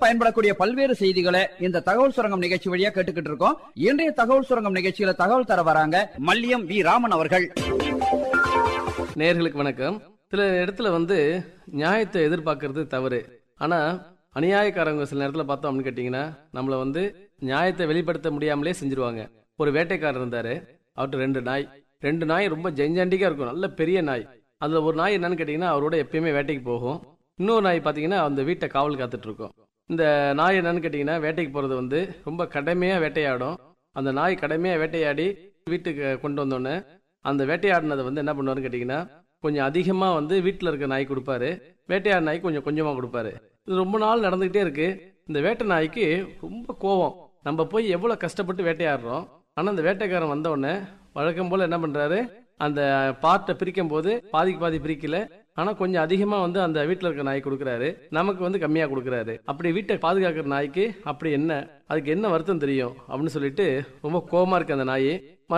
பயன்படக்கூடிய பல்வேறு செய்திகளை இந்த தகவல் சுரங்கம் நிகழ்ச்சி வழியா கேட்டுக்கிட்டு இருக்கோம் இன்றைய தகவல் சுரங்கம் நிகழ்ச்சியில தகவல் தர வராங்க மல்லியம் வி ராமன் அவர்கள் நேர்களுக்கு வணக்கம் சில இடத்துல வந்து நியாயத்தை எதிர்பார்க்கறது தவறு ஆனா அநியாயக்காரங்க சில நேரத்துல பார்த்தோம் அப்படின்னு கேட்டீங்கன்னா நம்மள வந்து நியாயத்தை வெளிப்படுத்த முடியாமலே செஞ்சிருவாங்க ஒரு வேட்டைக்காரர் இருந்தாரு அவர்கிட்ட ரெண்டு நாய் ரெண்டு நாய் ரொம்ப ஜெஞ்சாண்டிக்கா இருக்கும் நல்ல பெரிய நாய் அதுல ஒரு நாய் என்னன்னு கேட்டீங்கன்னா அவரோட எப்பயுமே வேட்டைக்கு போகும் இன்னொரு நாய் பாத்தீங்கன்னா அந்த வீட்டை காவல் காத்துட்டு இருக்கும் இந்த நாய் என்னன்னு கேட்டீங்கன்னா வேட்டைக்கு போறது வந்து ரொம்ப கடமையா வேட்டையாடும் அந்த நாய் கடமையா வேட்டையாடி வீட்டுக்கு கொண்டு வந்தோடனே அந்த வேட்டையாடினதை வந்து என்ன பண்ணுவாருன்னு கேட்டீங்கன்னா கொஞ்சம் அதிகமா வந்து வீட்டில் இருக்க நாய் கொடுப்பாரு வேட்டையாடு நாய்க்கு கொஞ்சம் கொஞ்சமா கொடுப்பாரு இது ரொம்ப நாள் நடந்துகிட்டே இருக்கு இந்த வேட்டை நாய்க்கு ரொம்ப கோவம் நம்ம போய் எவ்வளவு கஷ்டப்பட்டு வேட்டையாடுறோம் ஆனா அந்த வேட்டைக்காரன் வந்த உடனே வழக்கம் போல என்ன பண்றாரு அந்த பார்ட்டை பிரிக்கும் போது பாதிக்கு பாதி பிரிக்கல ஆனா கொஞ்சம் அதிகமா வந்து அந்த வீட்டுல இருக்க நாய் கொடுக்கறாரு நமக்கு வந்து கம்மியா கொடுக்கறாரு அப்படி வீட்டை பாதுகாக்கிற நாய்க்கு அப்படி என்ன அதுக்கு என்ன வருத்தம் தெரியும் அப்படின்னு சொல்லிட்டு ரொம்ப கோவமா இருக்கு அந்த நாய்